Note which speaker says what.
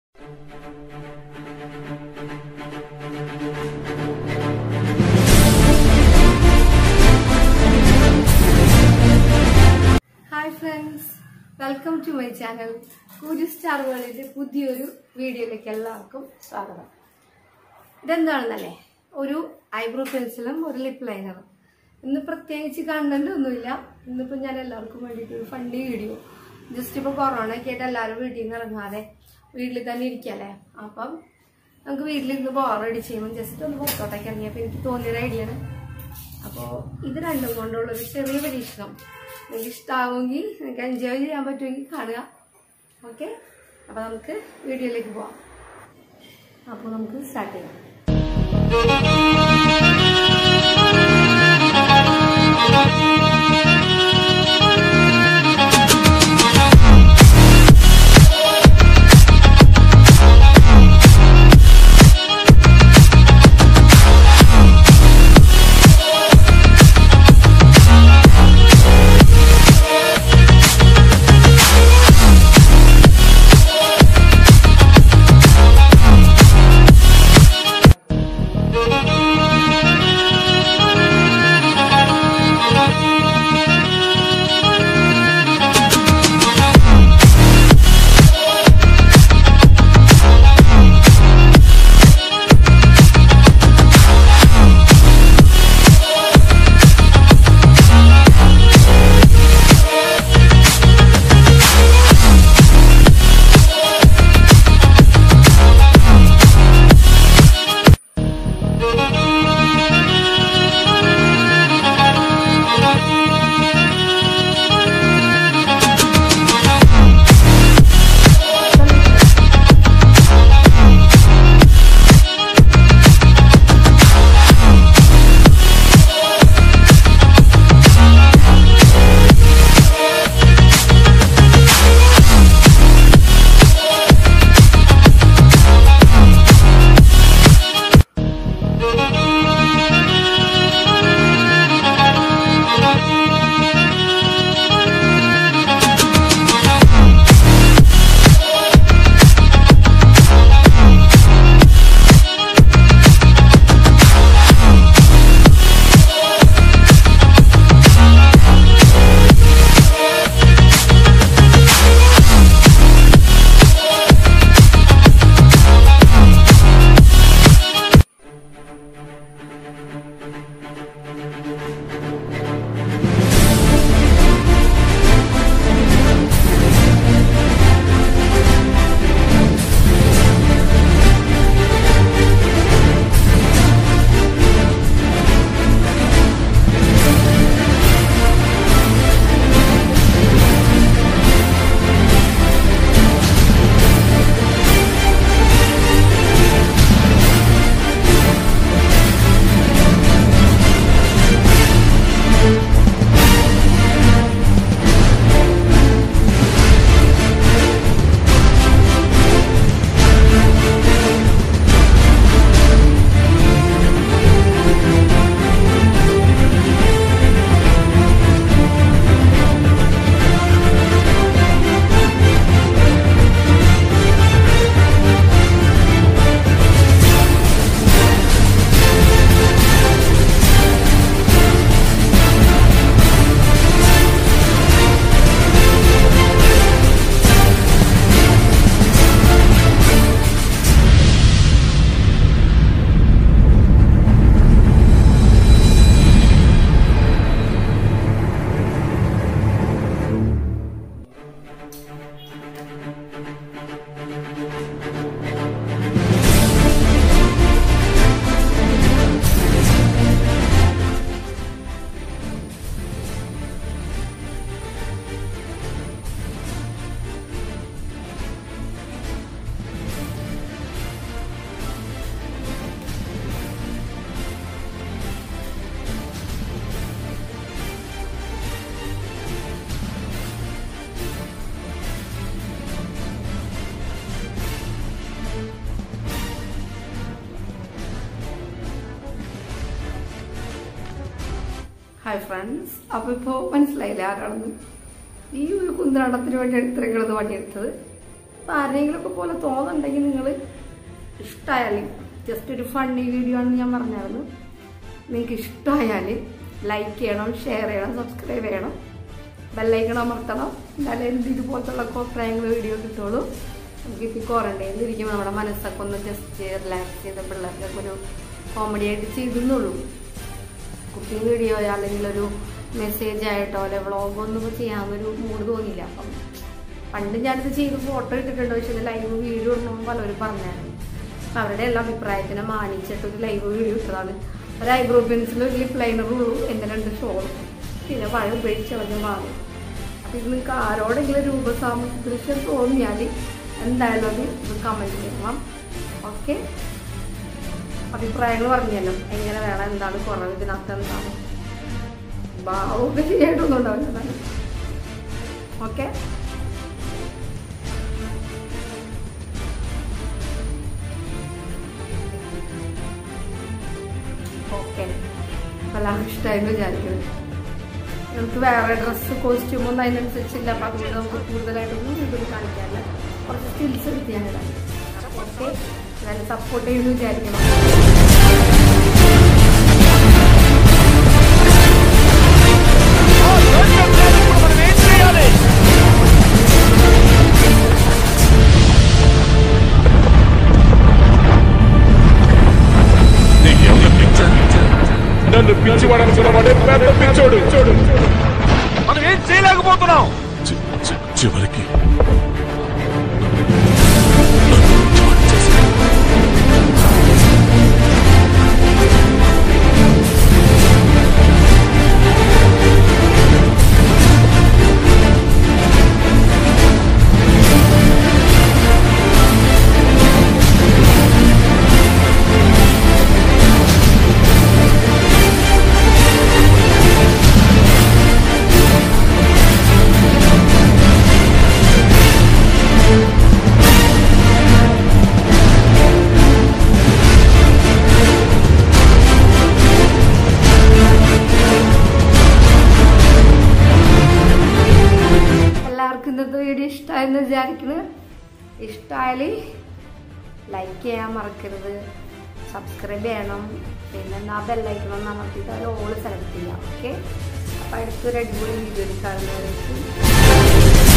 Speaker 1: hi friends welcome to my channel കൂരി star വേൾഡിന്റെ പുതിയൊരു വീഡിയോയിലേക്ക് എല്ലാവർക്കും സ്വാഗതം ഇതെന്താണെന്നല്ലേ ഒരു ഐബ്രോ പെൻസിലും ഒരു ലിപ് ലൈനറും ഇന്ന് പ്രത്യേകിച്ച് കണ്ടന്റ് ഒന്നുമില്ല ഇന്നിപ്പോൾ ഞാൻ എല്ലാവർക്കും വേണ്ടിയിട്ട് ഒരു ഫണ്ടി വീഡിയോ ജസ്റ്റ് ഇപ്പോൾ കൊറോണ ഒക്കെ ആയിട്ട് എല്ലാവരും വീട്ടിൽ നിന്ന് ഇറങ്ങാതെ വീട്ടിൽ തന്നെ ഇരിക്കല്ലേ അപ്പം നമുക്ക് വീട്ടിലിരുന്ന് ബോറടി ചെയ്യുമ്പോൾ ജസ്റ്റ് ഒന്ന് പുറത്തോട്ടേക്ക് ഇറങ്ങിയപ്പോൾ എനിക്ക് തോന്നിയൊരു ഐഡിയ ആണ് അപ്പോൾ ഇത് രണ്ടും കൊണ്ടുള്ള ഒരു ചെറിയ പരീക്ഷണം നിങ്ങൾക്ക് ഇഷ്ടമാവുമെങ്കിൽ നിങ്ങൾക്ക് എൻജോയ് ചെയ്യാൻ പറ്റുമെങ്കിൽ കാണുക ഓക്കെ അപ്പോൾ നമുക്ക് വീഡിയോയിലേക്ക് പോവാം അപ്പോൾ നമുക്ക് സ്റ്റാർട്ട് ചെയ്യാം ഹായ് ഫ്രണ്ട്സ് അപ്പോൾ ഇപ്പോൾ മനസ്സിലായില്ല ആരാണെന്ന് ഈ ഒരു കുന്തലാണ്ടത്തിന് വേണ്ടിയാണ് ഇത്രയും കിടന്ന് പണിയെടുത്തത് അപ്പം ആരെങ്കിലുമൊക്കെ പോലെ തോന്നുന്നുണ്ടെങ്കിൽ നിങ്ങൾ ഇഷ്ടമായാൽ ജസ്റ്റ് ഒരു ഫണ്ണി വീഡിയോ ആണെന്ന് ഞാൻ പറഞ്ഞായിരുന്നു നിങ്ങൾക്ക് ഇഷ്ടമായാൽ ലൈക്ക് ചെയ്യണം ഷെയർ ചെയ്യണം സബ്സ്ക്രൈബ് ചെയ്യണം ബെല്ലൈക്കൺ അമർത്തണം എന്നാലേ എന്ത് ഇതുപോലത്തുള്ള അഭിപ്രായങ്ങൾ വീഡിയോ കിട്ടുള്ളൂ നമുക്ക് ഇപ്പോൾ ക്വാറന്റൈനിൽ ഇരിക്കുമ്പോൾ നമ്മുടെ മനസ്സൊക്കെ ഒന്ന് ജസ്റ്റ് റിലാക്സ് ചെയ്ത പിള്ളേർക്കൊക്കെ ഒരു കോമഡി ആയിട്ട് ചെയ്തെന്നുള്ളൂ കുക്കിംഗ് വീഡിയോ അല്ലെങ്കിൽ ഒരു മെസ്സേജ് ആയിട്ടോ അല്ലെ വ്ളോഗോ ഒന്നും ചെയ്യാമെന്നൊരു മൂഡ് തോന്നിയില്ല അപ്പം പണ്ട് ഞാനിത് ചെയ്ത് ഫോട്ടോ ഇട്ടിട്ടുണ്ട് പക്ഷെ ഇത് ലൈവ് വീഡിയോ ഇടണമെന്ന് പലരും പറഞ്ഞായിരുന്നു അപ്പം അവരുടെ എല്ലാ അഭിപ്രായത്തിനെ മാനിച്ചിട്ട് ഒരു ലൈവ് വീഡിയോ ഇട്ടതാണ് ഒരു ഐബ്രോ പെൻസിൽ ഒരു ലിപ് ലൈനറും ഉള്ളൂ എൻ്റെ രണ്ട് ഷോളും പിന്നെ പഴ ഉപയോഗിച്ച് കളഞ്ഞ വാങ്ങും അപ്പം ഇത് നിങ്ങൾക്ക് ആരോടെങ്കിലും രൂപസാമൃശ്യം തോന്നിയാൽ എന്തായാലും അത് കമൻറ്റ് ചെയ്യണം ഓക്കെ അഭിപ്രായങ്ങൾ പറഞ്ഞല്ലോ എങ്ങനെ വേണം എന്താണ് കുറവ് ഇതിനകത്ത് എന്താണ് ഭാവമൊക്കെ ചെയ്യായിട്ടൊന്നും ഉണ്ടാവില്ല ഓക്കെ ഓക്കെ എല്ലാവർക്കും ഇഷ്ടമായിരുന്നു വിചാരിക്കുന്നത് നമുക്ക് വേറെ ഡ്രസ്സ് കോസ്റ്റ്യൂം ഒന്നും അതിനനുസരിച്ചില്ല അപ്പം അതുകൊണ്ട് നമുക്ക് കൂടുതലായിട്ടൊന്നും വീട്ടിൽ കാണിക്കാറില്ല കുറച്ച് സ്കിൽസ് എടുത്ത് ഞാൻ ഇടാം ഓക്കെ എന്തായാലും സപ്പോർട്ട് ചെയ്യുമെന്ന് വിചാരിക്കണം
Speaker 2: నన్ను పిచ్చివాడనుకున్న వాడే పెద్ద పిచ్చోడు
Speaker 3: మనం ఏం చేయలేకపోతున్నాం
Speaker 2: చి- చి- చివరికి
Speaker 1: എല്ലാവർക്കും ഇന്നത്തെ വീഡിയോ ഇഷ്ടമായെന്ന് വിചാരിക്കുന്നത് ഇഷ്ടമായാൽ ലൈക്ക് ചെയ്യാൻ മറക്കരുത് സബ്സ്ക്രൈബ് ചെയ്യണം പിന്നെ എന്നാ ബെല്ലൈക്കണം എന്ന് അമർത്തിയിട്ട് അതിൽ ഓൾ സെലക്ട് ചെയ്യാം ഓക്കെ അപ്പം അടുത്തൊരു അടിപൊളി വീഡിയോയിൽ കാണുന്നവരേക്കും